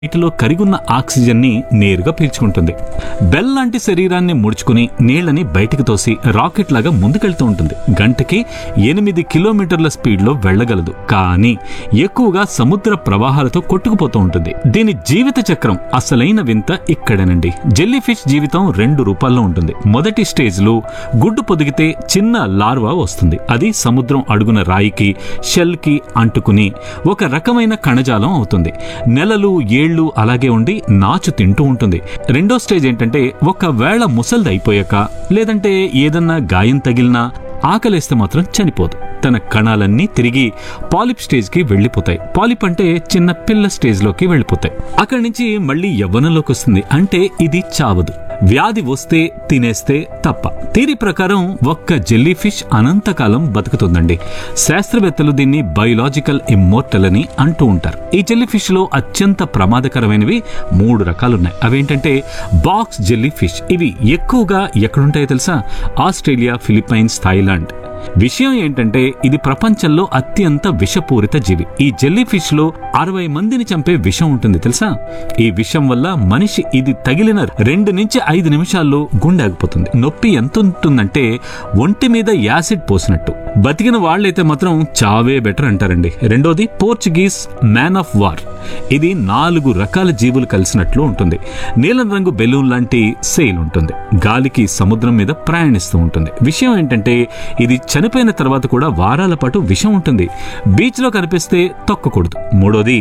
నీటిలో కరిగున్న ఆక్సిజన్ ని నేరుగా పీల్చుకుంటుంది బెల్ లాంటి శరీరాన్ని ముడుచుకుని నీళ్లని బయటికి తోసి రాకెట్ లాగా ముందుకెళ్తూ ఉంటుంది గంటకి ఎనిమిది కిలోమీటర్ల స్పీడ్ లో వెళ్ళగలదు కానీ ఎక్కువగా సముద్ర ప్రవాహాలతో కొట్టుకుపోతూ ఉంటుంది దీని జీవిత చక్రం అసలైన వింత ఇక్కడేనండి జెల్లీ ఫిష్ జీవితం రెండు రూపాల్లో ఉంటుంది మొదటి స్టేజ్ లో గుడ్డు పొదిగితే చిన్న లార్వా వస్తుంది అది సముద్రం అడుగున రాయికి షెల్ కి అంటుకుని ఒక రకమైన కణజాలం అవుతుంది నెలలు ఏళ్లు అలాగే ఉండి నాచు తింటూ ఉంటుంది రెండో స్టేజ్ ఏంటంటే ఒకవేళ ముసల్ది అయిపోయాక లేదంటే ఏదన్నా గాయం తగిలినా ఆకలేస్తే మాత్రం చనిపోదు తన కణాలన్నీ తిరిగి పాలిప్ స్టేజ్ కి వెళ్ళిపోతాయి పాలిప్ అంటే చిన్న పిల్ల స్టేజ్ లోకి వెళ్ళిపోతాయి అక్కడి నుంచి మళ్ళీ యవ్వనంలోకి వస్తుంది అంటే ఇది చావదు వ్యాధి వస్తే తినేస్తే తప్ప థీరీ ప్రకారం ఒక్క జెల్లీ ఫిష్ అనంతకాలం బతుకుతుందండి శాస్త్రవేత్తలు దీన్ని బయోలాజికల్ ఇమ్మోర్టల్ అని అంటూ ఉంటారు ఈ జెల్లీ ఫిష్ లో అత్యంత ప్రమాదకరమైనవి మూడు రకాలున్నాయి అవేంటంటే బాక్స్ జెల్లీ ఫిష్ ఇవి ఎక్కువగా ఎక్కడుంటాయో తెలుసా ఆస్ట్రేలియా ఫిలిప్పైన్స్ థాయిలాండ్ విషయం ఏంటంటే ఇది ప్రపంచంలో అత్యంత విషపూరిత జీవి ఈ జెల్లీ ఫిష్ లో అరవై మందిని చంపే విషం ఉంటుంది తెలుసా ఈ విషం వల్ల మనిషి ఇది తగిలిన రెండు నుంచి ఐదు నిమిషాల్లో గుండె ఆగిపోతుంది నొప్పి ఎంత ఉంటుందంటే ఒంటి మీద యాసిడ్ పోసినట్టు బతికిన వాళ్ళైతే మాత్రం చావే బెటర్ అంటారండి రెండోది పోర్చుగీస్ మ్యాన్ ఆఫ్ వార్ ఇది నాలుగు రకాల జీవులు కలిసినట్లు ఉంటుంది నీలం రంగు బెలూన్ లాంటి సెయిల్ ఉంటుంది గాలికి సముద్రం మీద ప్రయాణిస్తూ ఉంటుంది విషయం ఏంటంటే ఇది చనిపోయిన తర్వాత కూడా వారాల పాటు విషం ఉంటుంది బీచ్లో కనిపిస్తే తొక్కకూడదు మూడోది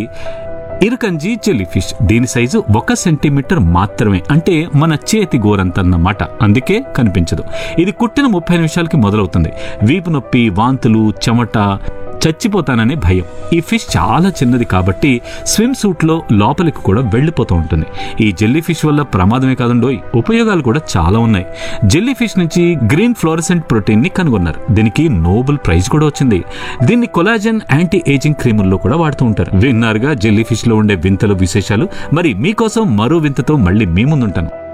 ఇరుకంజీ జెల్లీ ఫిష్ దీని సైజు ఒక సెంటీమీటర్ మాత్రమే అంటే మన చేతి గోరంతన్నమాట అందుకే కనిపించదు ఇది కుట్టిన ముప్పై నిమిషాలకి మొదలవుతుంది వీపు నొప్పి వాంతులు చెమట చచ్చిపోతాననే భయం ఈ ఫిష్ చాలా చిన్నది కాబట్టి స్విమ్ సూట్ లో లోపలికి కూడా వెళ్ళిపోతూ ఉంటుంది ఈ జెల్లీ ఫిష్ వల్ల ప్రమాదమే కాదండోయ్ ఉపయోగాలు కూడా చాలా ఉన్నాయి జెల్లీ ఫిష్ నుంచి గ్రీన్ ఫ్లోరసెంట్ ప్రోటీన్ ని కనుగొన్నారు దీనికి నోబెల్ ప్రైజ్ కూడా వచ్చింది దీన్ని కొలాజన్ యాంటీ ఏజింగ్ క్రీముల్లో కూడా వాడుతూ ఉంటారు విన్నారుగా జెల్లీ ఫిష్ లో ఉండే వింతలు విశేషాలు మరి మీకోసం మరో వింతతో మళ్ళీ మీ ముందుంటాను